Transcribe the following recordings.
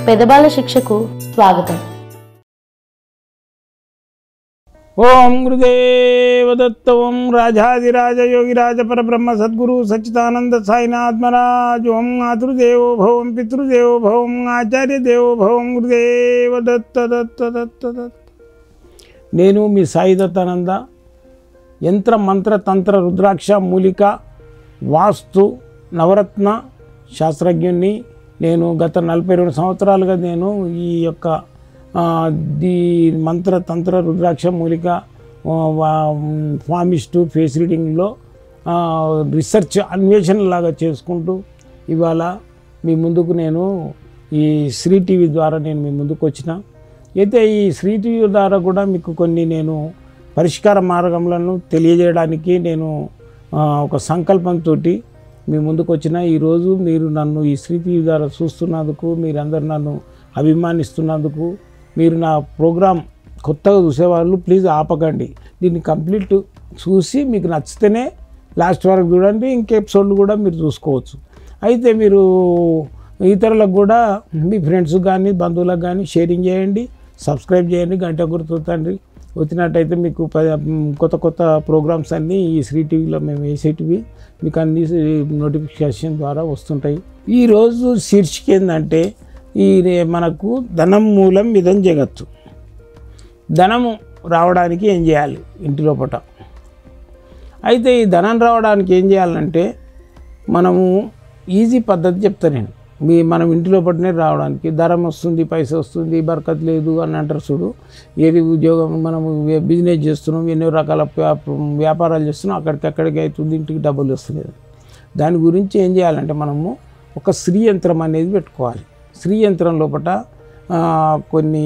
పెదబాల శిక్షకు స్వాగతం ఓం గురుదేవదత్త ఓం రాజాదిరాజ యోగిరాజ పరబ్రహ్మ సద్గురు సచ్చిదానంద సాయినాథ్మరాజ్ ఓం మాతృదేవో భవం పితృదేవో భవం ఆచార్య దేవో భవం గురుదేవదత్త దత్త దత్త దత్త నేను మీ సాయి దత్తానంద యంత్ర మంత్ర తంత్ర రుద్రాక్ష మూలిక వాస్తు నవరత్న శాస్త్రజ్ఞుణ్ణి నేను గత నలభై రెండు సంవత్సరాలుగా నేను ఈ యొక్క ఆ, దీ మంత్ర తంత్ర రుద్రాక్ష మూలిక ఆ, వా- ఫామిస్టు ఫేస్ రీడింగ్లో ఆ, రీసెర్చ్ అన్వేషణ లాగా చేసుకుంటూ ఇవాళ మీ ముందుకు నేను ఈ శ్రీ టీవీ ద్వారా నేను మీ ముందుకు వచ్చిన అయితే ఈ శ్రీ టీవీ ద్వారా కూడా మీకు కొన్ని నేను పరిష్కార మార్గములను తెలియజేయడానికి నేను ఆ, ఒక సంకల్పంతో మీ ముందుకు వచ్చిన ఈరోజు మీరు నన్ను ఈ శ్రీ టీవీ ద్వారా చూస్తున్నందుకు మీరందరూ నన్ను అభిమానిస్తున్నందుకు మీరు నా ప్రోగ్రాం కొత్తగా చూసేవాళ్ళు ప్లీజ్ ఆపకండి దీన్ని కంప్లీట్ చూసి మీకు నచ్చితేనే లాస్ట్ వరకు చూడండి ఇంక ఎపిసోడ్లు కూడా మీరు చూసుకోవచ్చు అయితే మీరు ఇతరులకు కూడా మీ ఫ్రెండ్స్ కానీ బంధువులకు కానీ షేరింగ్ చేయండి సబ్స్క్రైబ్ చేయండి గంట గుర్తుందండి వచ్చినట్టయితే మీకు ప- కొత్త కొత్త ప్రోగ్రామ్స్ అన్నీ ఈ శ్రీ టీవీలో మేము వేసేటివి మీకు అన్ని నోటిఫికేషన్ ద్వారా వస్తుంటాయి ఈరోజు శీర్షిక ఏంటంటే ఈ రే- మనకు ధనం మూలం మిదం జగత్తు ధనము రావడానికి ఏం చేయాలి ఇంటి లోపల అయితే ఈ ధనం రావడానికి ఏం చేయాలంటే మనము ఈజీ పద్ధతి చెప్తా నేను మీ మనం ఇంటి లోపలనే రావడానికి ధరం వస్తుంది పైసా వస్తుంది బరకత్ లేదు అని అంటారు చూడు ఏది ఉద్యోగం మనం బిజినెస్ చేస్తున్నాం ఎన్నో రకాల వ్యాప- వ్యాపారాలు చేస్తున్నాం అక్కడికక్కడికి అవుతుంది ఇంటికి డబ్బులు వస్తుంది దాని గురించి ఏం చేయాలంటే మనము ఒక శ్రీ యంత్రం అనేది పెట్టుకోవాలి శ్రీ యంత్రం లోపల ఆ, కొన్ని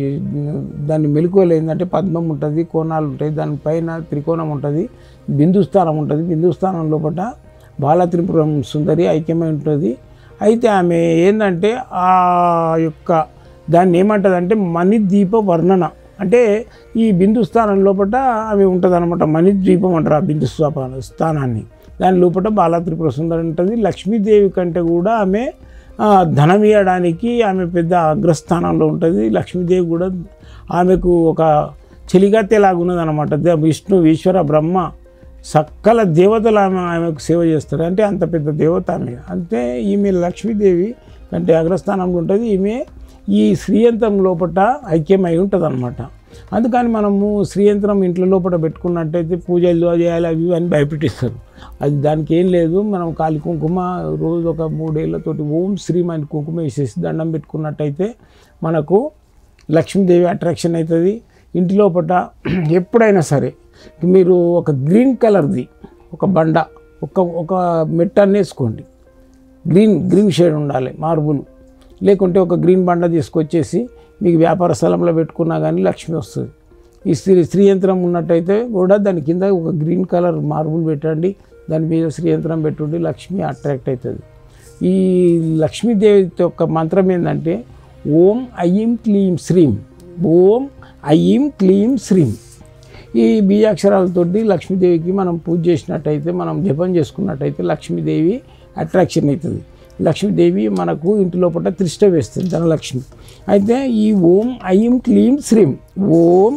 దాని మెలకువలు ఏంటంటే పద్మం ఉంటుంది కోణాలు ఉంటాయి దానిపైన త్రికోణం ఉంటుంది బిందుస్థానం ఉంటుంది బిందుస్థానం లోపల బాలత్రిపురం సుందరి ఐక్యమై ఉంటుంది అయితే ఆమె ఏంటంటే ఆ యొక్క దాన్ని ఏమంటుంది అంటే మణిద్వీప వర్ణన అంటే ఈ బిందు స్థానం లోపల ఆమె ఉంటుంది అనమాట మణిద్వీపం అంటారు ఆ బిందు స్థాప- స్థానాన్ని దాని లోపల బాలత్రిపుర సుందరి ఉంటుంది లక్ష్మీదేవి కంటే కూడా ఆమె ఆ, ధనం ఇవ్వడానికి ఆమె పెద్ద అగ్రస్థానంలో ఉంటుంది లక్ష్మీదేవి కూడా ఆమెకు ఒక చెలిగత్తెలాగా ఉన్నది అనమాట విష్ణు ఈశ్వర బ్రహ్మ సకల దేవతలు ఆమె ఆమెకు సేవ చేస్తారు అంటే అంత పెద్ద దేవత ఆమె అంటే ఈమె లక్ష్మీదేవి అంటే అగ్రస్థానంలో ఉంటుంది ఈమె ఈ శ్రీయంత్రం లోపల ఐక్యమై ఉంటుంది అనమాట అందుకని మనము శ్రీయంత్రం ఇంట్లో లోపల పెట్టుకున్నట్టయితే పూజలు చేయాలి అవి ఇవి అని భయపెట్టిస్తారు అది దానికి ఏం లేదు మనం కాలి కుంకుమ రోజు ఒక మూడేళ్లతోటి ఓం శ్రీం అని కుంకుమ వేసేసి దండం పెట్టుకున్నట్టయితే మనకు లక్ష్మీదేవి అట్రాక్షన్ అవుతుంది ఇంటి లోపల ఎప్పుడైనా సరే మీరు ఒక గ్రీన్ కలర్ది ఒక బండ ఒక ఒక మెట్ట వేసుకోండి గ్రీన్ గ్రీన్ షేడ్ ఉండాలి మార్బుల్ లేకుంటే ఒక గ్రీన్ బండ తీసుకొచ్చేసి మీకు వ్యాపార స్థలంలో పెట్టుకున్నా కానీ లక్ష్మి వస్తుంది ఈ స్త్రీ శ్రీయంత్రం ఉన్నట్టయితే కూడా దాని కింద ఒక గ్రీన్ కలర్ మార్బుల్ పెట్టండి దాని మీద శ్రీయంత్రం పెట్టుండి లక్ష్మి అట్రాక్ట్ అవుతుంది ఈ లక్ష్మీదేవి యొక్క మంత్రం ఏంటంటే ఓం ఐం క్లీం శ్రీం ఓం ఐం క్లీం శ్రీం ఈ బీజాక్షరాలతోటి లక్ష్మీదేవికి మనం పూజ చేసినట్టయితే మనం జపం చేసుకున్నట్టయితే లక్ష్మీదేవి అట్రాక్షన్ అవుతుంది లక్ష్మీదేవి మనకు ఇంటి లోపల త్రిష్ట వేస్తుంది ధనలక్ష్మి అయితే ఈ ఓం ఐం క్లీం శ్రీం ఓం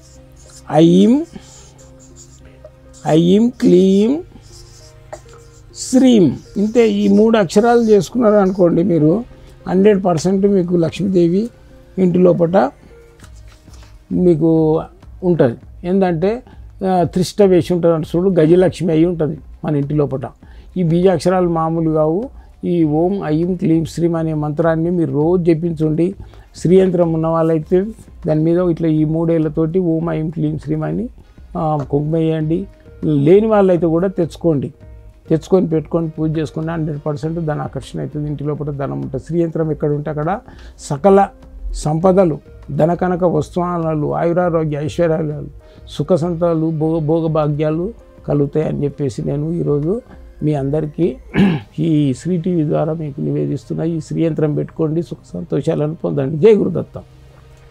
ఐం ఐం క్లీం శ్రీం ఇంతే ఈ మూడు అక్షరాలు చేసుకున్నారు అనుకోండి మీరు హండ్రెడ్ పర్సెంట్ మీకు లక్ష్మీదేవి ఇంటి లోపల మీకు ఉంటుంది ఏంటంటే ఆ, త్రిష్ట వేసి ఉంటుంది అంటే చూడు గజలక్ష్మి అయి ఉంటుంది మన ఇంటి లోపల ఈ బీజాక్షరాలు మామూలు కావు ఈ ఓం ఐం క్లీం శ్రీం అనే మంత్రాన్ని మీరు రోజు జపించండి శ్రీయంత్రం ఉన్న వాళ్ళైతే దాని మీద ఇట్లా ఈ మూడేళ్లతోటి ఓం ఐం క్లీం శ్రీం అని ఆ, కుంకుమ వేయండి లేని వాళ్ళైతే కూడా తెచ్చుకోండి తెచ్చుకొని పెట్టుకొని పూజ చేసుకుంటే హండ్రెడ్ పర్సెంట్ దాని ఆకర్షణ అవుతుంది ఇంటి లోపల ధనం ఉంటుంది శ్రీయంత్రం ఎక్కడ ఉంటే అక్కడ సకల సంపదలు ధనకనక వస్తువానాలు ఆయురారోగ్య ఐశ్వర్యాలు సుఖ సంతాలు భోగ భోగభాగ్యాలు కలుగుతాయి అని చెప్పేసి నేను ఈరోజు మీ అందరికీ ఈ శ్రీ టీవీ ద్వారా మీకు నివేదిస్తున్న ఈ శ్రీయంత్రం పెట్టుకోండి సుఖ సంతోషాలను పొందండి జై గురుదత్తం